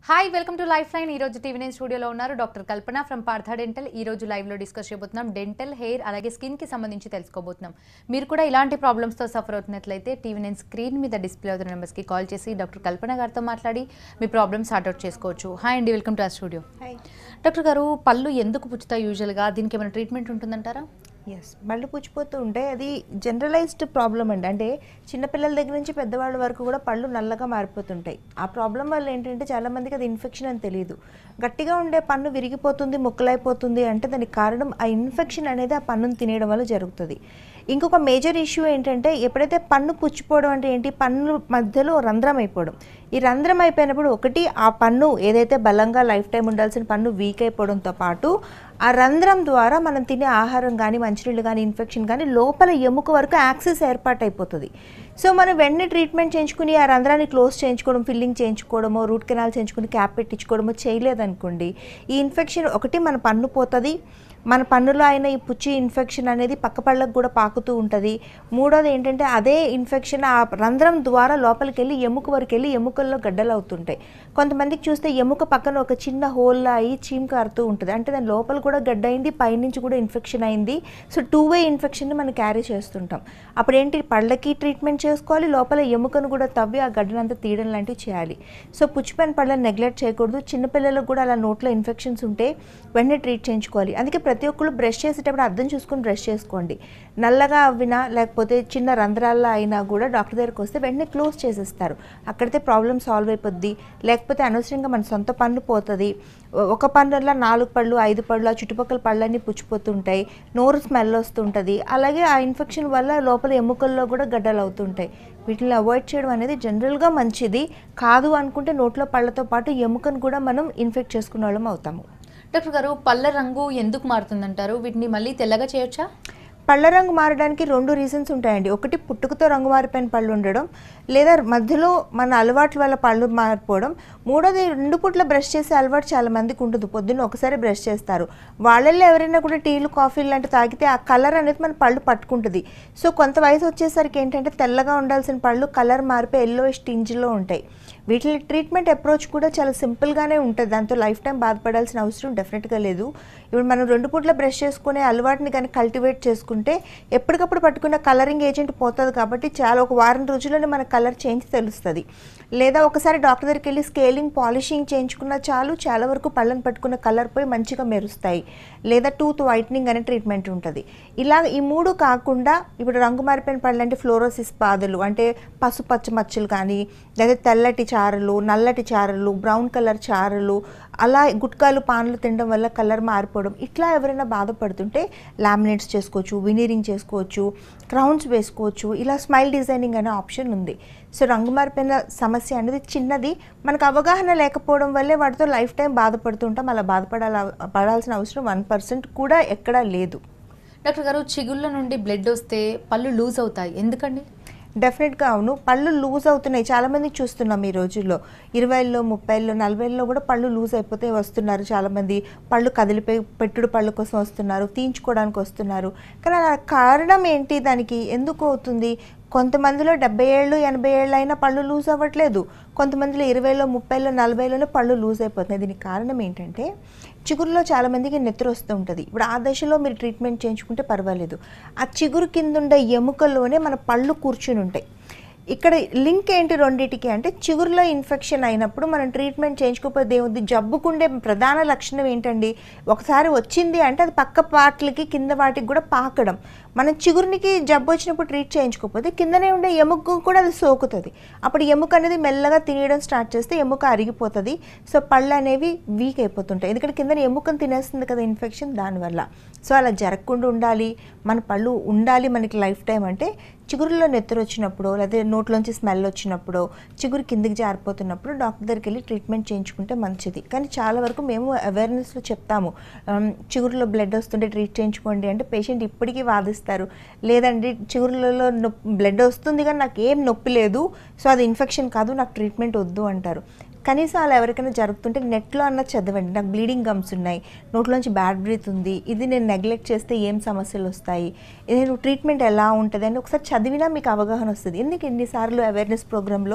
Hi welcome to lifeline ఈ రోజు TV nine స్టూడియోలో ఉన్నారు doctor Kalpana from Partha dental ఈ రోజు లైవ్ లో డిస్కస్ చేయబోతున్నాం డెంటల్ హెయిర్ అలాగే స్కిన్ కి సంబంధించి తెలుసుకోబోతున్నాం మీరు కూడా ఇలాంటి ప్రాబ్లమ్స్ తో సఫర్ అవుతున్నట్లయితే టీవీ నైన్ స్క్రీన్ మీద డిస్ప్లే అవుతున్న నెంబర్స్ కి కాల్ చేసి డాక్టర్ కల్పన గారితో మాట్లాడి మీ ప్రాబ్లమ్ సార్ట్ అవుట్ చేసుకోవచ్చు హాయ్ అండి వెల్కమ్ టు ఆ స్టూడియో హాయ్ డాక్టర్ గారు పళ్ళు ఎందుకు పుచ్చుతాయి యూజువల్గా దీనికి ఏమైనా ట్రీట్మెంట్ ఉంటుందంటారా ఎస్ బళ్ళు పుచ్చిపోతూ ఉంటే అది జనరలైజ్డ్ ప్రాబ్లం అండి అంటే చిన్నపిల్లల దగ్గర నుంచి పెద్దవాళ్ళ వరకు కూడా పళ్ళు నల్లగా మారిపోతుంటాయి ఆ ప్రాబ్లం వల్ల ఏంటంటే చాలామందికి అది ఇన్ఫెక్షన్ అని తెలియదు గట్టిగా ఉండే పన్ను విరిగిపోతుంది ముక్కలైపోతుంది అంటే దానికి కారణం ఆ ఇన్ఫెక్షన్ అనేది ఆ పన్నును తినేయడం వల్ల జరుగుతుంది ఇంకొక మేజర్ ఇష్యూ ఏంటంటే ఎప్పుడైతే పన్ను పుచ్చిపోవడం అంటే ఏంటి పన్ను మధ్యలో రంధ్రం అయిపోవడం ఈ రంధ్రం అయిపోయినప్పుడు ఒకటి ఆ పన్ను ఏదైతే బలంగా లైఫ్ టైం ఉండాల్సిన పన్ను వీక్ అయిపోవడంతో పాటు ఆ రంధ్రం ద్వారా మనం తినే ఆహారం కానీ మంచినీళ్ళు కానీ ఇన్ఫెక్షన్ కానీ లోపల ఎముక వరకు యాక్సెస్ ఏర్పాటు అయిపోతుంది సో మనం వెంటనే ట్రీట్మెంట్ చేయించుకుని ఆ రంధ్రాన్ని క్లోజ్ చేయించుకోవడం ఫిల్లింగ్ చేయించుకోవడమో రూట్ కెనాల్ చేయించుకుని క్యాప్ పెట్టించుకోవడమో చేయలేదనుకోండి ఈ ఇన్ఫెక్షన్ ఒకటి మన పన్ను పోతుంది మన పన్నులో అయిన ఈ పుచ్చి ఇన్ఫెక్షన్ అనేది పక్క పళ్ళకు కూడా పాకుతూ ఉంటుంది మూడోది ఏంటంటే అదే ఇన్ఫెక్షన్ ఆ రంధ్రం ద్వారా లోపలికి వెళ్ళి ఎముక వరకు వెళ్ళి ఎముకల్లో గడ్డలు అవుతుంటాయి కొంతమందికి చూస్తే ఎముక పక్కన ఒక చిన్న హోల్లా అయ్యి చీమ్ కారుతూ ఉంటుంది అంటే దాని లోపల కూడా గడ్డ అయింది పైనుంచి కూడా ఇన్ఫెక్షన్ అయింది సో టూ వే ఇన్ఫెక్షన్ని మనం క్యారీ చేస్తుంటాం అప్పుడు ఏంటి పళ్ళకి ట్రీట్మెంట్ చేసుకోవాలి లోపల ఎముకను కూడా తవ్వి ఆ గడ్డనంతా తీయడం లాంటివి చేయాలి సో పుచ్చిపోయిన పళ్ళని నెగ్లెక్ట్ చేయకూడదు చిన్నపిల్లలకు కూడా అలా నోట్లో ఇన్ఫెక్షన్స్ ఉంటే వెంటనే ట్రీట్ చేయించుకోవాలి అందుకే ప్రతి ఒక్కళ్ళు బ్రష్ చేసేటప్పుడు అర్థం చూసుకొని బ్రష్ చేసుకోండి నల్లగా అవ్వినా లేకపోతే చిన్న రంధ్రాల్లో అయినా కూడా డాక్టర్ దగ్గరికి వస్తే వెంటనే క్లోజ్ చేసేస్తారు అక్కడితే ప్రాబ్లం సాల్వ్ అయిపోద్ది లేకపోతే అనవసరంగా మన సొంత పన్ను పోతుంది ఒక పన్నులో నాలుగు పళ్ళు ఐదు పళ్ళు ఆ చుట్టుపక్కల పళ్ళన్నీ పుచ్చిపోతుంటాయి నోరు స్మెల్ వస్తుంటుంది అలాగే ఆ ఇన్ఫెక్షన్ వల్ల లోపల ఎముకల్లో కూడా గడ్డలు అవుతుంటాయి వీటిని అవాయిడ్ చేయడం అనేది జనరల్గా మంచిది కాదు అనుకుంటే నోట్లో పళ్ళతో పాటు ఎముకను కూడా మనం ఇన్ఫెక్ట్ చేసుకునే వాళ్ళం అవుతాము డాక్టర్ గారు పళ్ళ రంగు ఎందుకు మారుతుందంటారు వీటిని మళ్ళీ తెల్లగా చేయొచ్చా పళ్ళ రంగు మారడానికి రెండు రీజన్స్ ఉంటాయండి ఒకటి పుట్టుకతో రంగు మారిపోయిన పళ్ళు ఉండడం లేదా మధ్యలో మన అలవాట్ల వల్ల పళ్ళు మారిపోవడం మూడోది రెండు పూట్ల బ్రష్ చేసే అలవాటు చాలా మందికి ఉంటుంది పొద్దున్న ఒకసారి బ్రష్ చేస్తారు వాళ్ళల్లో ఎవరైనా కూడా టీలు కాఫీలు లాంటి తాగితే ఆ కలర్ అనేది మన పళ్ళు పట్టుకుంటుంది సో కొంత వయసు వచ్చేసరికి ఏంటంటే తెల్లగా ఉండాల్సిన పళ్ళు కలర్ మారిపోయి ఎల్లో స్టింజ్లో ఉంటాయి వీటి ట్రీట్మెంట్ అప్రోచ్ కూడా చాలా సింపుల్గానే ఉంటుంది దాంతో లైఫ్ టైం బాధపడాల్సిన అవసరం డెఫినెట్గా లేదు ఇప్పుడు మనం రెండు పూట్ల బ్రష్ చేసుకునే అలవాటుని కానీ కల్టివేట్ చేసుకుంటే ఎప్పటికప్పుడు పట్టుకున్న కలరింగ్ ఏజెంట్ పోతుంది కాబట్టి చాలా ఒక వారం రోజుల్లోనే మన కలర్ చేంజ్ తెలుస్తుంది లేదా ఒకసారి డాక్టర్ దగ్గరికి వెళ్ళి స్కేలింగ్ పాలిషింగ్ చేయించుకున్నా చాలు చాలా వరకు పళ్ళని పట్టుకున్న కలర్ పోయి మంచిగా మెరుస్తాయి లేదా టూత్ వైట్నింగ్ అనే ట్రీట్మెంట్ ఉంటుంది ఇలా ఈ మూడు కాకుండా ఇప్పుడు రంగు మారిపోయిన పళ్ళు అంటే ఫ్లోరోసిస్ బాధలు అంటే పసుపచ్చ మచ్చలు కానీ లేదా తెల్లటి చారలు నల్లటి చారలు బ్రౌన్ కలర్ చారలు అలా గుట్కాలు పాన్లు తినడం వల్ల కలర్ మారిపోవడం ఇట్లా ఎవరైనా బాధపడుతుంటే లామినేట్స్ చేసుకోవచ్చు వినీరింగ్ చేసుకోవచ్చు క్రౌన్స్ వేసుకోవచ్చు ఇలా స్మైల్ డిజైనింగ్ అనే ఆప్షన్ ఉంది సో రంగు మారిపోయిన సమస్య అనేది చిన్నది మనకు అవగాహన లేకపోవడం వల్లే వాటితో లైఫ్ టైం బాధపడుతుంటాం అలా బాధపడాల పడాల్సిన అవసరం వన్ పర్సెంట్ కూడా ఎక్కడా లేదు డాక్టర్ గారు చిగుళ్ళ నుండి బ్లడ్ వస్తే పళ్ళు లూజ్ అవుతాయి ఎందుకండి డెఫినెట్గా అవును పళ్ళు లూజ్ అవుతున్నాయి చాలామంది చూస్తున్నాం ఈ రోజుల్లో ఇరవైలో ముప్పైలో నలభైలో కూడా పళ్ళు లూజ్ అయిపోతే వస్తున్నారు చాలామంది పళ్ళు కదిలిపోయి పెట్టుడు పళ్ళు కోసం వస్తున్నారు తీయించుకోవడానికి వస్తున్నారు కానీ అలా కారణం ఏంటి దానికి ఎందుకు అవుతుంది కొంతమందిలో డెబ్బై ఏళ్ళు ఎనభై ఏళ్ళు అయినా పళ్ళు లూజ్ అవ్వట్లేదు కొంతమందిలో ఇరవైలో ముప్పైలో నలభైలోనే పళ్ళు లూజ్ అయిపోతున్నాయి దీనికి కారణం ఏంటంటే చిగురులో చాలామందికి నెత్తురు వస్తూ ఉంటుంది ఇప్పుడు ఆ దశలో మీరు ట్రీట్మెంట్ చేయించుకుంటే పర్వాలేదు ఆ చిగురు కింద ఉండే ఎముకల్లోనే మన పళ్ళు కూర్చుని ఉంటాయి ఇక్కడ లింక్ ఏంటి రెండింటికి అంటే చిగురులో ఇన్ఫెక్షన్ అయినప్పుడు మనం ట్రీట్మెంట్ చేయించుకోకపోతే ఏముంది జబ్బుకుండే ప్రధాన లక్షణం ఏంటండి ఒకసారి వచ్చింది అంటే అది పక్క పార్ట్లకి కింద వాటికి కూడా పాకడం మనం చిగురునికి జబ్బు వచ్చినప్పుడు ట్రీట్ చేయించుకోకపోతే కిందనే ఉండే ఎముక కూడా అది సోకుతుంది అప్పుడు ఎముక అనేది మెల్లగా తినేయడం స్టార్ట్ చేస్తే ఎముక అరిగిపోతుంది సో పళ్ళు అనేవి వీక్ అయిపోతుంటాయి ఎందుకంటే కింద ఎముకను తినేస్తుంది కదా ఇన్ఫెక్షన్ దానివల్ల సో అలా జరగకుండా ఉండాలి మన పళ్ళు ఉండాలి మనకి లైఫ్ టైం అంటే చిగురులో నెత్తరు వచ్చినప్పుడు లేదా నోట్లోంచి స్మెల్ వచ్చినప్పుడు చిగురు కిందికి జారిపోతున్నప్పుడు డాక్టర్ దగ్గరికి వెళ్ళి ట్రీట్మెంట్ చేయించుకుంటే మంచిది కానీ చాలా వరకు మేము అవేర్నెస్లో చెప్తాము ఆమ్, చిగురులో బ్లడ్ వస్తుంటే ట్రీట్ చేయించుకోండి అంటే పేషెంట్ ఇప్పటికీ వాదిస్తారు లేదండి చిగురులలో నొప్పి బ్లడ్ వస్తుంది కానీ నాకు ఏం నొప్పి లేదు సో అది ఇన్ఫెక్షన్ కాదు నాకు ట్రీట్మెంట్ వద్దు అంటారు కనీసం అలా ఎవరికైనా జరుగుతుంటే నెట్లో అన్న చదవండి నాకు బ్లీడింగ్ గమ్స్ ఉన్నాయి నోట్లోంచి బ్యాడ్ బ్రీత్ ఉంది ఇది నేను నెగ్లెక్ట్ చేస్తే ఏం సమస్యలు వస్తాయి నేను ట్రీట్మెంట్ ఎలా ఉంటుంది అని ఒకసారి చదివినా మీకు అవగాహన వస్తుంది ఎందుకు ఎన్నిసార్లు అవేర్నెస్ ప్రోగ్రాంలో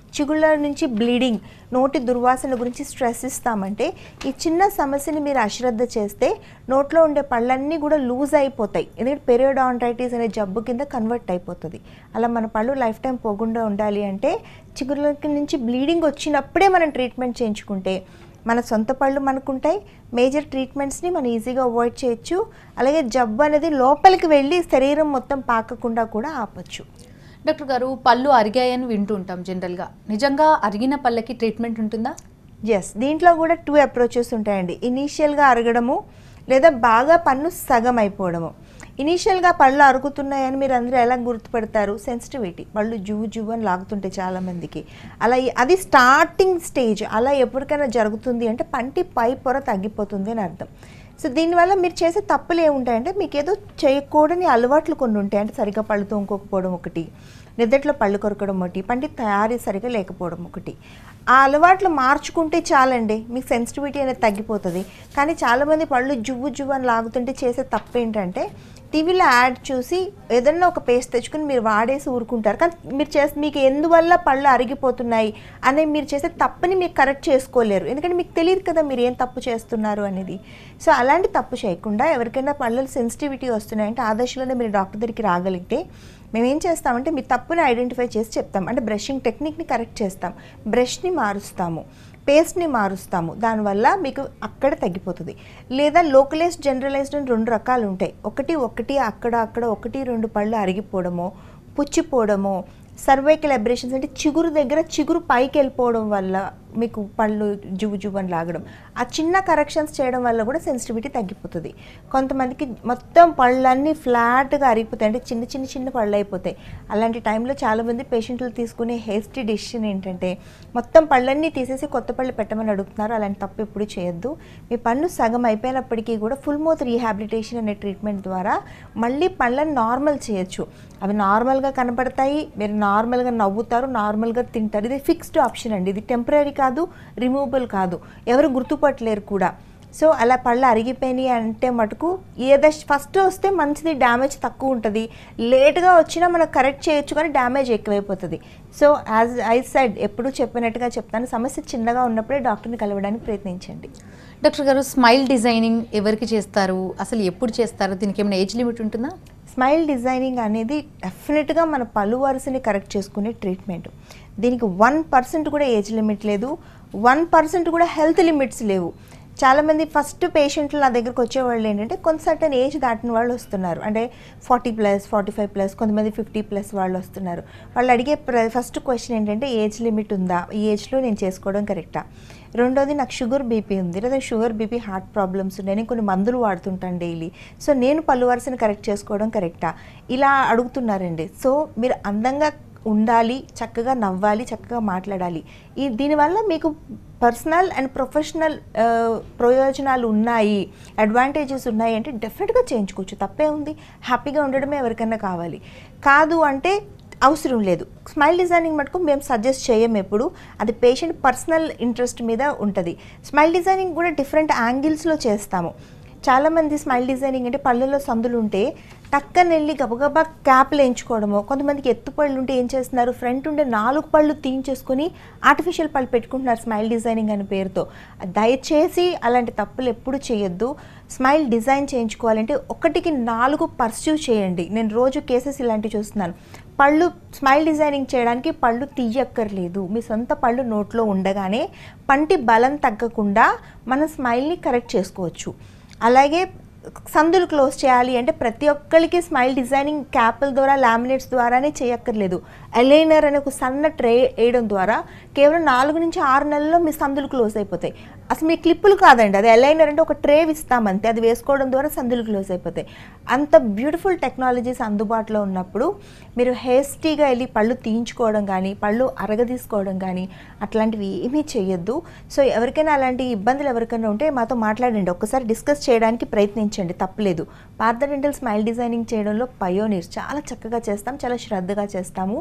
చిగుళ్ళ నుంచి బ్లీడింగ్ నోటి దుర్వాసన గురించి స్ట్రెస్ ఇస్తామంటే ఈ చిన్న సమస్యని మీరు అశ్రద్ధ చేస్తే నోట్లో ఉండే పళ్ళన్నీ కూడా లూజ్ అయిపోతాయి ఎందుకంటే పెరియోడాంటైటిస్ అనే జబ్బు కింద కన్వర్ట్ అయిపోతుంది అలా మన పళ్ళు లైఫ్ టైం పోకుండా ఉండాలి అంటే చిగుళ్ళ నుంచి బ్లీడింగ్ వచ్చినప్పుడే మనం ట్రీట్మెంట్ చేయించుకుంటే మన సొంత పళ్ళు మనకుంటాయి మేజర్ ట్రీట్మెంట్స్ని మనం ఈజీగా అవాయిడ్ చేయొచ్చు అలాగే జబ్బు అనేది లోపలికి వెళ్ళి శరీరం మొత్తం పాకకుండా కూడా ఆపచ్చు డాక్టర్ గారు పళ్ళు అరిగాయని వింటూ ఉంటాం జనరల్గా నిజంగా అరిగిన పళ్ళకి ట్రీట్మెంట్ ఉంటుందా ఎస్ దీంట్లో కూడా టూ అప్రోచెస్ ఉంటాయండి ఇనీషియల్గా అరగడము లేదా బాగా పన్ను సగం అయిపోవడము ఇనీషియల్గా పళ్ళు అరుగుతున్నాయని మీరు అందరూ ఎలా గుర్తుపడతారు సెన్సిటివిటీ పళ్ళు జువ్వు జువ్వు అని లాగుతుంటాయి చాలామందికి అలా ఈ- అది స్టార్టింగ్ స్టేజ్ అలా ఎప్పటికైనా జరుగుతుంది అంటే పంటి పై పొర తగ్గిపోతుంది అని అర్థం సో దీనివల్ల మీరు చేసే తప్పులు ఏముంటాయంటే మీకు ఏదో చేయకూడని అలవాట్లు కొన్ని ఉంటాయి అంటే సరిగ్గా పళ్ళు తోముకోకపోవడం ఒకటి నిద్దట్లో పళ్ళు కొరకడం ఒకటి పంటి తయారీ సరిగా లేకపోవడం ఒకటి ఆ అలవాట్లు మార్చుకుంటే చాలండి మీకు సెన్సిటివిటీ అనేది తగ్గిపోతుంది కానీ చాలామంది పళ్ళు జువ్వు జువ్వు అని లాగుతుంటే చేసే తప్పు ఏంటంటే టీవీలో యాడ్ చూసి ఏదన్నా ఒక పేస్ట్ తెచ్చుకుని మీరు వాడేసి ఊరుకుంటారు కానీ మీరు చేసి మీకు ఎందువల్ల పళ్ళు అరిగిపోతున్నాయి అనే మీరు చేసే తప్పుని మీరు కరెక్ట్ చేసుకోలేరు ఎందుకంటే మీకు తెలియదు కదా మీరు ఏం తప్పు చేస్తున్నారు అనేది సో అలాంటి తప్పు చేయకుండా ఎవరికైనా పళ్ళలో సెన్సిటివిటీ వస్తున్నాయంటే ఆ దశలోనే మీరు డాక్టర్ దగ్గరికి రాగలిగితే మేము ఏం చేస్తామంటే మీ తప్పుని ఐడెంటిఫై చేసి చెప్తాం అంటే బ్రషింగ్ టెక్నిక్ని కరెక్ట్ చేస్తాం బ్రష్ని మారుస్తాము పేస్ట్ని మారుస్తాము దానివల్ల మీకు అక్కడ తగ్గిపోతుంది లేదా లోకలైజ్డ్ జనరలైజ్డ్ అని రెండు రకాలు ఉంటాయి ఒకటి ఒకటి అక్కడ అక్కడ ఒకటి రెండు పళ్ళు అరిగిపోవడమో పుచ్చిపోవడమో సర్వైకల్ అబ్రేషన్స్ అంటే చిగురు దగ్గర చిగురు పైకి వెళ్ళిపోవడం వల్ల మీకు పళ్ళు జువ్వు జువ్వు అని లాగడం ఆ చిన్న కరెక్షన్స్ చేయడం వల్ల కూడా సెన్సిటివిటీ తగ్గిపోతుంది కొంతమందికి మొత్తం పళ్ళన్నీ ఫ్లాట్గా అరిగిపోతాయి అంటే చిన్న చిన్న చిన్న పళ్ళు అయిపోతాయి అలాంటి టైంలో చాలామంది పేషెంట్లు తీసుకునే హేస్టీ డెసిషన్ ఏంటంటే మొత్తం పళ్ళన్నీ తీసేసి కొత్త పళ్ళు పెట్టమని అడుగుతున్నారు అలాంటి తప్పు ఎప్పుడు చేయొద్దు మీ పన్ను సగం అయిపోయినప్పటికీ కూడా ఫుల్ మౌత్ రీహాబిలిటేషన్ అనే ట్రీట్మెంట్ ద్వారా మళ్ళీ పళ్ళని నార్మల్ చేయొచ్చు అవి నార్మల్గా కనపడతాయి మీరు నార్మల్గా నవ్వుతారు నార్మల్గా తింటారు ఇది ఫిక్స్డ్ ఆప్షన్ అండి ఇది టెంపరీ కాదు రిమూవబుల్ కాదు ఎవరు గుర్తుపట్టలేరు కూడా సో అలా పళ్ళు అరిగిపోయినాయి అంటే మటుకు ఏ దశ ఫస్ట్ వస్తే మంచిది డ్యామేజ్ తక్కువ ఉంటుంది లేట్గా వచ్చినా మనం కరెక్ట్ చేయొచ్చు కానీ డ్యామేజ్ ఎక్కువైపోతుంది సో యాజ్ ఐ సైడ్ ఎప్పుడు చెప్పినట్టుగా చెప్తాను సమస్య చిన్నగా ఉన్నప్పుడే డాక్టర్ని కలవడానికి ప్రయత్నించండి డాక్టర్ గారు స్మైల్ డిజైనింగ్ ఎవరికి చేస్తారు అసలు ఎప్పుడు చేస్తారు దీనికి ఏమైనా ఏజ్ లిమిట్ ఉంటుందా స్మైల్ డిజైనింగ్ అనేది డెఫినెట్గా మన పలు వరుసని కరెక్ట్ చేసుకునే ట్రీట్మెంట్ దీనికి వన్ పర్సెంట్ కూడా ఏజ్ లిమిట్ లేదు వన్ పర్సెంట్ కూడా హెల్త్ లిమిట్స్ లేవు చాలామంది ఫస్ట్ పేషెంట్లు నా దగ్గరకు వచ్చేవాళ్ళు ఏంటంటే కొంత సర్టన్ ఏజ్ దాటిన వాళ్ళు వస్తున్నారు అంటే forty plus forty five plus కొంతమంది ఫిఫ్టీ ప్లస్ వాళ్ళు వస్తున్నారు వాళ్ళు అడిగే ఫస్ట్ క్వశ్చన్ ఏంటంటే ఏజ్ లిమిట్ ఉందా ఈ ఏజ్లో నేను చేసుకోవడం కరెక్టా రెండోది నాకు షుగర్ బీపీ ఉంది లేదా షుగర్ బీపీ హార్ట్ ప్రాబ్లమ్స్ ఉన్నాయి నేను కొన్ని మందులు వాడుతుంటాను డైలీ సో నేను పళ్ళు వరుసని కరెక్ట్ చేసుకోవడం కరెక్టా ఇలా అడుగుతున్నారండి సో మీరు అందంగా ఉండాలి చక్కగా నవ్వాలి చక్కగా మాట్లాడాలి ఈ దీనివల్ల మీకు పర్సనల్ అండ్ ప్రొఫెషనల్ ప్రయోజనాలు ఉన్నాయి అడ్వాంటేజెస్ ఉన్నాయి అంటే డెఫినెట్గా చేయించుకోవచ్చు తప్పే ఉంది హ్యాపీగా ఉండడమే ఎవరికైనా కావాలి కాదు అంటే అవసరం లేదు స్మైల్ డిజైనింగ్ మటుకు మేము సజెస్ట్ చేయం ఎప్పుడు అది పేషెంట్ పర్సనల్ ఇంట్రెస్ట్ మీద ఉంటుంది స్మైల్ డిజైనింగ్ కూడా డిఫరెంట్ యాంగిల్స్లో చేస్తాము చాలామంది స్మైల్ డిజైనింగ్ అంటే పళ్ళల్లో సందులు ఉంటే టక్కన వెళ్ళి గబగబా క్యాప్లు ఎంచుకోవడము కొంతమందికి ఎత్తు పళ్ళు ఉంటే ఏం చేస్తున్నారు ఫ్రంట్ ఉండే నాలుగు పళ్ళు తీయించేసుకొని ఆర్టిఫిషియల్ పళ్ళు పెట్టుకుంటున్నారు స్మైల్ డిజైనింగ్ అనే పేరుతో దయచేసి అలాంటి తప్పులు ఎప్పుడు చేయొద్దు స్మైల్ డిజైన్ చేయించుకోవాలంటే ఒకటికి నాలుగు పర్స్యూ చేయండి నేను రోజు కేసెస్ ఇలాంటివి చూస్తున్నాను పళ్ళు స్మైల్ డిజైనింగ్ చేయడానికి పళ్ళు తీయక్కర్లేదు మీ సొంత పళ్ళు నోట్లో ఉండగానే పంటి బలం తగ్గకుండా మన స్మైల్ని కరెక్ట్ చేసుకోవచ్చు అలాగే సందులు క్లోజ్ చేయాలి అంటే ప్రతి ఒక్కరికి స్మైల్ డిజైనింగ్ క్యాపుల ద్వారా లామినేట్స్ ద్వారానే చేయక్కర్లేదు అలైనర్ అనే ఒక సన్న ట్రే వేయడం ద్వారా కేవలం నాలుగు నుంచి ఆరు నెలల్లో మీ సందులు క్లోజ్ అయిపోతాయి అసలు మీ క్లిప్పులు కాదండి అది అలైనర్ అంటే ఒక ట్రే ఇస్తామంతే అది వేసుకోవడం ద్వారా సందులు క్లోజ్ అయిపోతాయి అంత బ్యూటిఫుల్ టెక్నాలజీస్ అందుబాటులో ఉన్నప్పుడు మీరు హేస్టీగా వెళ్ళి పళ్ళు తీయించుకోవడం కానీ పళ్ళు అరగదీసుకోవడం కానీ అట్లాంటివి ఏమీ చేయొద్దు సో ఎవరికైనా అలాంటి ఇబ్బందులు ఎవరికైనా ఉంటే మాతో మాట్లాడండి ఒక్కసారి డిస్కస్ చేయడానికి ప్రయత్నించండి తప్పలేదు పార్థ డెంటల్ స్మైల్ డిజైనింగ్ చేయడంలో పయోనీర్స్ చాలా చక్కగా చేస్తాం చాలా శ్రద్ధగా చేస్తాము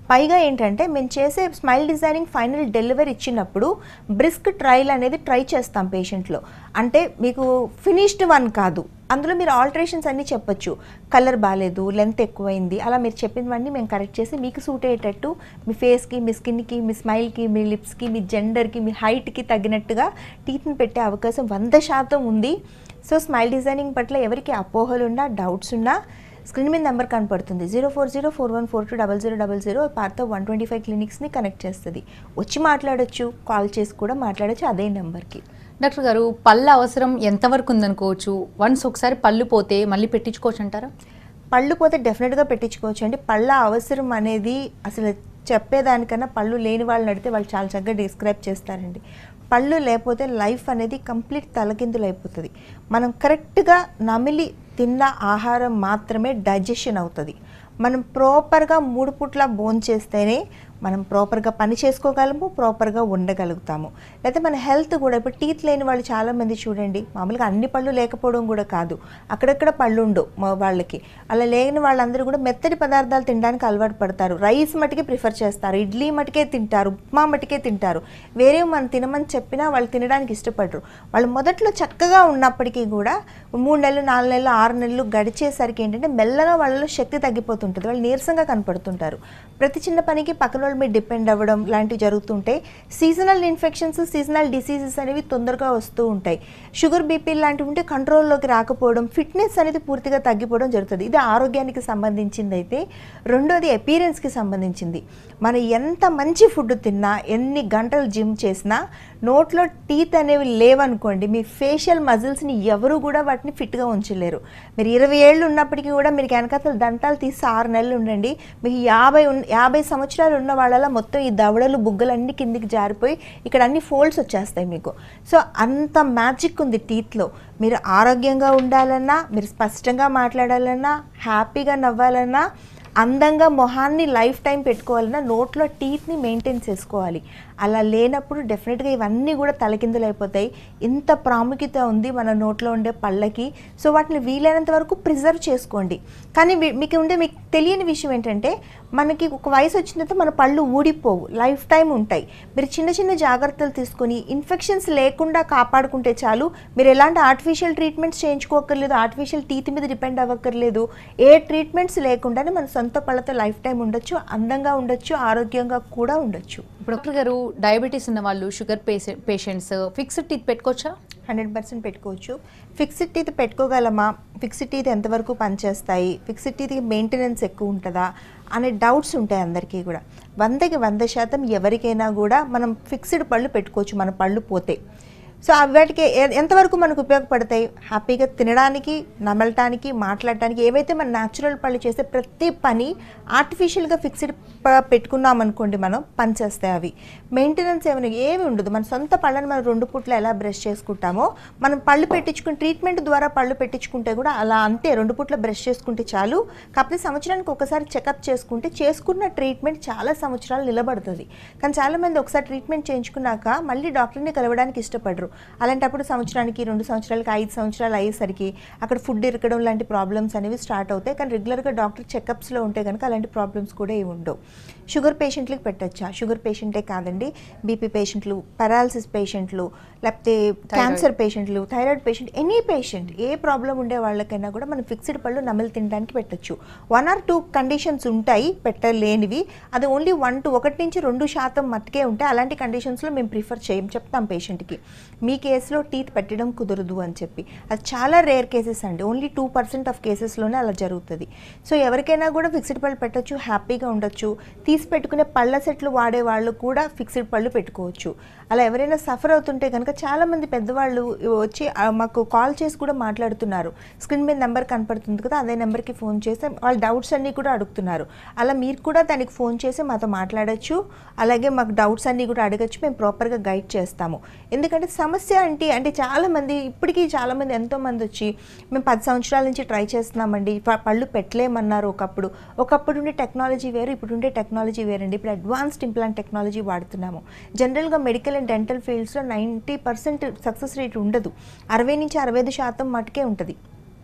పైగా ఏంటంటే మేము చేసే స్మైల్ డిజైనింగ్ ఫైనల్ డెలివరీ ఇచ్చినప్పుడు బ్రిస్క్ ట్రయల్ అనేది ట్రై చేస్తాం పేషెంట్లో అంటే మీకు ఫినిష్డ్ వన్ కాదు అందులో మీరు ఆల్టరేషన్స్ అన్నీ చెప్పొచ్చు కలర్ బాగాలేదు లెంత్ ఎక్కువైంది అలా మీరు చెప్పినవన్నీ మేము కరెక్ట్ చేసి మీకు సూట్ అయ్యేటట్టు మీ ఫేస్కి మీ స్కిన్కి మీ స్మైల్కి మీ లిప్స్కి మీ జెండర్కి మీ హైట్కి తగినట్టుగా టీత్ని పెట్టే అవకాశం వంద శాతం ఉంది సో స్మైల్ డిజైనింగ్ పట్ల ఎవరికి అపోహలు ఉన్నా డౌట్స్ ఉన్నా స్క్రీన్ మీద నెంబర్ కనపడుతుంది zero four zero four one four two double zero double zero పార్తో వన్ ట్వంటీ ఫైవ్ క్లినిక్స్ని కనెక్ట్ చేస్తుంది వచ్చి మాట్లాడొచ్చు కాల్ చేసి కూడా మాట్లాడొచ్చు అదే నెంబర్కి డాక్టర్ గారు పళ్ళ అవసరం ఎంతవరకు ఉందనుకోవచ్చు వన్స్ ఒకసారి పళ్ళు పోతే మళ్ళీ పెట్టించుకోవచ్చు అంటారా పళ్ళు పోతే డెఫినెట్గా పెట్టించుకోవచ్చు అండి పళ్ళ అవసరం అనేది అసలు చెప్పేదానికన్నా పళ్ళు లేని వాళ్ళని అడిగితే వాళ్ళు చాలా చక్కగా డిస్క్రైబ్ చేస్తారండి పళ్ళు లేకపోతే లైఫ్ అనేది కంప్లీట్ తలకిందులు అయిపోతుంది మనం కరెక్ట్గా నమిలి తిన్న ఆహారం మాత్రమే డైజెషన్ అవుతుంది మనం ప్రాపర్గా మూడు పుట్ల బోన్ చేస్తేనే మనం ప్రాపర్గా పని చేసుకోగలము ప్రాపర్గా ఉండగలుగుతాము లేకపోతే మన హెల్త్ కూడా ఇప్పుడు టీత్ లేని వాళ్ళు చాలామంది చూడండి మామూలుగా అన్ని పళ్ళు లేకపోవడం కూడా కాదు అక్కడక్కడ పళ్ళు ఉండవు మా వాళ్ళకి అలా లేని వాళ్ళందరూ కూడా మెత్తటి పదార్థాలు తినడానికి అలవాటు పడతారు రైస్ మటుకే ప్రిఫర్ చేస్తారు ఇడ్లీ మటుకే తింటారు ఉప్మా మటుకే తింటారు వేరే మనం తినమని చెప్పినా వాళ్ళు తినడానికి ఇష్టపడరు వాళ్ళు మొదట్లో చక్కగా ఉన్నప్పటికీ కూడా మూడు నెలలు నాలుగు నెలలు ఆరు నెలలు గడిచేసరికి ఏంటంటే మెల్లగా వాళ్ళలో శక్తి తగ్గిపోతుంటుంది వాళ్ళు నీరసంగా కనపడుతుంటారు ప్రతి చిన్న పనికి పక్కన వాళ్ళ మీద డిపెండ్ అవ్వడం లాంటివి జరుగుతుంటాయి సీజనల్ ఇన్ఫెక్షన్స్ సీజనల్ డిసీజెస్ అనేవి తొందరగా వస్తూ ఉంటాయి షుగర్ బీపీ లాంటివి ఉంటే కంట్రోల్లోకి రాకపోవడం ఫిట్నెస్ అనేది పూర్తిగా తగ్గిపోవడం జరుగుతుంది ఇది ఆరోగ్యానికి సంబంధించింది అయితే రెండోది అపీరెన్స్కి సంబంధించింది మనం ఎంత మంచి ఫుడ్ తిన్నా ఎన్ని గంటలు జిమ్ చేసినా నోట్లో టీత్ అనేవి లేవనుకోండి మీ ఫేషియల్ మజిల్స్ని ఎవరు కూడా వాటిని ఫిట్గా ఉంచలేరు మీరు ఇరవై ఏళ్ళు ఉన్నప్పటికీ కూడా మీరు వెనకాతలు దంతాలు తీసి ఆరు నెలలు ఉండండి మీకు యాభై ఉన్ యాభై సంవత్సరాలు ఉన్న వాళ్ళ మొత్తం ఈ దవడలు బుగ్గలు అన్ని కిందికి జారిపోయి ఇక్కడ అన్ని ఫోల్డ్స్ వచ్చేస్తాయి మీకు సో అంత మ్యాజిక్ ఉంది టీత్లో మీరు ఆరోగ్యంగా ఉండాలన్నా మీరు స్పష్టంగా మాట్లాడాలన్నా హ్యాపీగా నవ్వాలన్నా అందంగా మొహాన్ని లైఫ్ టైం పెట్టుకోవాలన్నా నోట్లో టీత్ని మెయింటైన్ చేసుకోవాలి అలా లేనప్పుడు డెఫినెట్గా ఇవన్నీ కూడా తలకిందులు అయిపోతాయి ఇంత ప్రాముఖ్యత ఉంది మన నోట్లో ఉండే పళ్ళకి సో వాటిని వీలైనంత వరకు ప్రిజర్వ్ చేసుకోండి కానీ మీ- మీకు ఉండే మీకు తెలియని విషయం ఏంటంటే మనకి ఒక వయసు వచ్చిన తర్వాత మన పళ్ళు ఊడిపోవు లైఫ్ టైం ఉంటాయి మీరు చిన్న చిన్న జాగ్రత్తలు తీసుకొని ఇన్ఫెక్షన్స్ లేకుండా కాపాడుకుంటే చాలు మీరు ఎలాంటి ఆర్టిఫిషియల్ ట్రీట్మెంట్స్ చేయించుకోకర్లేదు ఆర్టిఫిషియల్ టీత్ మీద డిపెండ్ అవ్వక్కర్లేదు ఏ ట్రీట్మెంట్స్ లేకుండానే మన సొంత పళ్ళతో లైఫ్ టైం ఉండొచ్చు అందంగా ఉండొచ్చు ఆరోగ్యంగా కూడా ఉండొచ్చు ఇప్పుడు డాక్టర్ గారు డయాబెటీస్ ఉన్న వాళ్ళు షుగర్ పేషెంట్స్ ఫిక్స్డ్ టీత్ పెట్టుకోవచ్చా హండ్రెడ్ పర్సెంట్ పెట్టుకోవచ్చు ఫిక్స్డ్ టీత్ పెట్టుకోగలమా ఫిక్స్డ్ టీత్ ఎంతవరకు పనిచేస్తాయి ఫిక్స్డ్ టీత్కి మెయింటెనెన్స్ ఎక్కువ ఉంటుందా అనే డౌట్స్ ఉంటాయి అందరికీ కూడా వందకి వంద శాతం ఎవరికైనా కూడా మనం ఫిక్స్డ్ పళ్ళు పెట్టుకోవచ్చు మన పళ్ళు పోతే సో అవి వాటికి ఎ- ఎంతవరకు మనకు ఉపయోగపడతాయి హ్యాపీగా తినడానికి నమలటానికి మాట్లాడటానికి ఏవైతే మన న్యాచురల్ పళ్ళు చేసే ప్రతి పని ఆర్టిఫిషియల్గా ఫిక్స్డ్ పెట్టుకున్నాం అనుకోండి మనం పని చేస్తాయి అవి మెయింటెనెన్స్ ఏమైనా ఏమి ఉండదు మన సొంత పళ్ళని మనం రెండు పూట్ల ఎలా బ్రష్ చేసుకుంటామో మనం పళ్ళు పెట్టించుకుని ట్రీట్మెంట్ ద్వారా పళ్ళు పెట్టించుకుంటే కూడా అలా అంతే రెండు పూట్ల బ్రష్ చేసుకుంటే చాలు కాకపోతే సంవత్సరానికి ఒకసారి చెకప్ చేసుకుంటే చేసుకున్న ట్రీట్మెంట్ చాలా సంవత్సరాలు నిలబడుతుంది కానీ చాలామంది ఒకసారి ట్రీట్మెంట్ చేయించుకున్నాక మళ్ళీ డాక్టర్ని కలవడానికి ఇష్టపడరు అలాంటప్పుడు సంవత్సరానికి రెండు సంవత్సరాలకి ఐదు సంవత్సరాలు అయ్యేసరికి అక్కడ ఫుడ్ ఇరకడం లాంటి ప్రాబ్లమ్స్ అనేవి స్టార్ట్ అవుతాయి కానీ రెగ్యులర్గా డాక్టర్ చెకప్స్లో ఉంటే కనుక అలాంటి ప్రాబ్లమ్స్ కూడా ఏమి ఉండవు షుగర్ పేషెంట్లకి పెట్టచ్చా షుగర్ పేషెంటే కాదండి బీపీ పేషెంట్లు పెరాలసిస్ పేషెంట్లు లేకపోతే క్యాన్సర్ పేషెంట్లు థైరాయిడ్ పేషెంట్ ఎనీ పేషెంట్ ఏ ప్రాబ్లం ఉండే వాళ్ళకైనా కూడా మనం ఫిక్స్డ్ పళ్ళు నమిలి తినడానికి పెట్టచ్చు వన్ ఆర్ టూ కండిషన్స్ ఉంటాయి పెట్టలేనివి అది ఓన్లీ వన్ టు ఒకటి నుంచి రెండు శాతం మట్టుకే ఉంటాయి అలాంటి కండిషన్స్లో మేము ప్రిఫర్ చేయం చెప్తాం పేషెంట్కి మీ కేసులో టీత్ పెట్టడం కుదరదు అని చెప్పి అది చాలా రేర్ కేసెస్ అండి ఓన్లీ టూ పర్సెంట్ ఆఫ్ కేసెస్లోనే అలా జరుగుతుంది సో ఎవరికైనా కూడా ఫిక్స్డ్ పళ్ళు పెట్టచ్చు హ్యాపీగా ఉండొచ్చు తీసి పెట్టుకునే పళ్ళ సెట్లు వాడే వాళ్ళు కూడా ఫిక్స్డ్ పళ్ళు పెట్టుకోవచ్చు అలా ఎవరైనా సఫర్ అవుతుంటే కనుక చాలామంది పెద్దవాళ్ళు వచ్చి ఆ, మాకు కాల్ చేసి కూడా మాట్లాడుతున్నారు స్క్రీన్ మీద నెంబర్ కనపడుతుంది కదా అదే నెంబర్కి ఫోన్ చేసి వాళ్ళ డౌట్స్ అన్నీ కూడా అడుగుతున్నారు అలా మీరు కూడా దానికి ఫోన్ చేసి మాతో మాట్లాడచ్చు అలాగే మాకు డౌట్స్ అన్నీ కూడా అడగచ్చు మేము ప్రాపర్గా గైడ్ చేస్తాము ఎందుకంటే సమస్య అంటే అంటే చాలామంది ఇప్పటికీ చాలామంది ఎంతోమంది వచ్చి మేము పది సంవత్సరాల నుంచి ట్రై చేస్తున్నామండి ప- పళ్ళు పెట్టలేమన్నారు ఒకప్పుడు ఒకప్పుడు ఉండే టెక్నాలజీ వేరు ఇప్పుడు ఉండే టెక్నాలజీ వేరండి ఇప్పుడు అడ్వాన్స్డ్ ఇంప్లాంట్ టెక్నాలజీ వాడుతున్నాము జనరల్గా మెడికల్ అండ్ డెంటల్ ఫీల్డ్స్లో నైంటీ పర్సెంట్ సక్సెస్ రేట్ ఉండదు అరవై నుంచి అరవై ఐదు శాతం మటుకే ఉంటుంది